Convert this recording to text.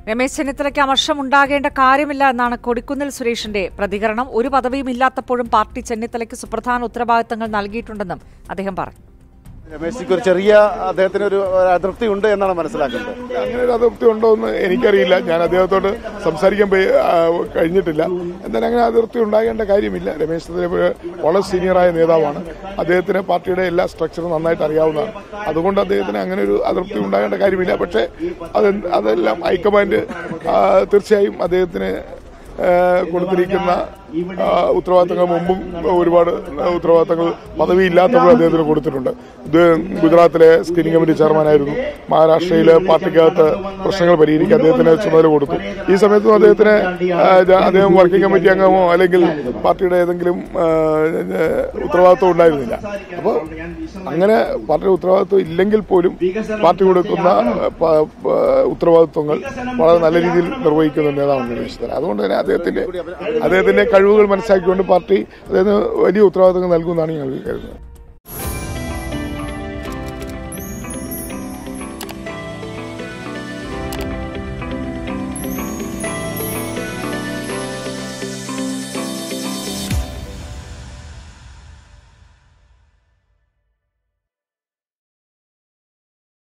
രമേശ് ചെന്നിത്തലയ്ക്ക് അമർഷം ഉണ്ടാകേണ്ട കാര്യമില്ല എന്നാണ് കൊടിക്കുന്നിൽ സുരേഷിന്റെ പ്രതികരണം ഒരു പദവിയും ഇല്ലാത്തപ്പോഴും പാർട്ടി ചെന്നിത്തലയ്ക്ക് സുപ്രധാന ഉത്തരവാദിത്തങ്ങൾ നൽകിയിട്ടുണ്ടെന്നും അദ്ദേഹം പറഞ്ഞു രമേശിക്ക് ഒരു ചെറിയ അദ്ദേഹത്തിന് ഒരു ഒരു അതൃപ്തി ഉണ്ട് എന്നാണ് മനസ്സിലാക്കുന്നത് അങ്ങനെ ഒരു അതൃപ്തി ഉണ്ടോ എന്ന് എനിക്കറിയില്ല ഞാൻ അദ്ദേഹത്തോട് സംസാരിക്കാൻ പോയി ആ, കഴിഞ്ഞിട്ടില്ല എന്തായാലും അങ്ങനെ അതൃപ്തി ഉണ്ടാകേണ്ട കാര്യമില്ല രമേശ് ചെന്നിത്തല വളരെ സീനിയറായ നേതാവാണ് അദ്ദേഹത്തിന് പാർട്ടിയുടെ എല്ലാ സ്ട്രക്ചറും നന്നായിട്ട് അറിയാവുന്നതാണ് അതുകൊണ്ട് അദ്ദേഹത്തിന് അങ്ങനെ ഒരു അതൃപ്തി ഉണ്ടാകേണ്ട കാര്യമില്ല പക്ഷേ അത് അതെല്ലാം ഹൈക്കമാൻഡ് ആ, തീർച്ചയായും അദ്ദേഹത്തിന് ആ, കൊടുത്തിരിക്കുന്ന ആ, ഉത്തരവാദിത്തങ്ങൾ മുമ്പും ഒരുപാട് ഉത്തരവാദിത്തങ്ങൾ പദവി ഇല്ലാത്തപ്പോൾ അദ്ദേഹത്തിന് കൊടുത്തിട്ടുണ്ട് ഇത് ഗുജറാത്തിലെ സ്ക്രീനിംഗ് കമ്മിറ്റി ചെയർമാനായിരുന്നു മഹാരാഷ്ട്രയിലെ പാർട്ടിക്കകത്ത് പ്രശ്നങ്ങൾ പരിഹരിക്കാൻ അദ്ദേഹത്തിന് ചുമതല കൊടുത്തു ഈ സമയത്തും അദ്ദേഹത്തിന് ആ, ജ- അദ്ദേഹം വർക്കിംഗ് കമ്മിറ്റി അംഗമോ അല്ലെങ്കിൽ പാർട്ടിയുടെ ഏതെങ്കിലും ആ, ഉത്തരവാദിത്വം ഉണ്ടായിരുന്നില്ല അപ്പോൾ അങ്ങനെ പാർട്ടിയുടെ ഉത്തരവാദിത്വം ഇല്ലെങ്കിൽ പോലും പാർട്ടി കൊടുക്കുന്ന പ- പ- ഉത്തരവാദിത്വങ്ങൾ വളരെ നല്ല രീതിയിൽ നിർവഹിക്കുന്ന നേതാവാണ് രമേശ് ചെന്നിത്തല അതുകൊണ്ട് തന്നെ അദ്ദേഹത്തിന്റെ അദ്ദേഹത്തിന്റെ കഴിവുകൾ മനസ്സിലാക്കിക്കൊണ്ട് പാർട്ടി അദ്ദേഹത്തിന് വലിയ ഉത്തരവാദിത്തങ്ങൾ നൽകുമെന്നാണ് ഞങ്ങൾ കരുതുന്നത്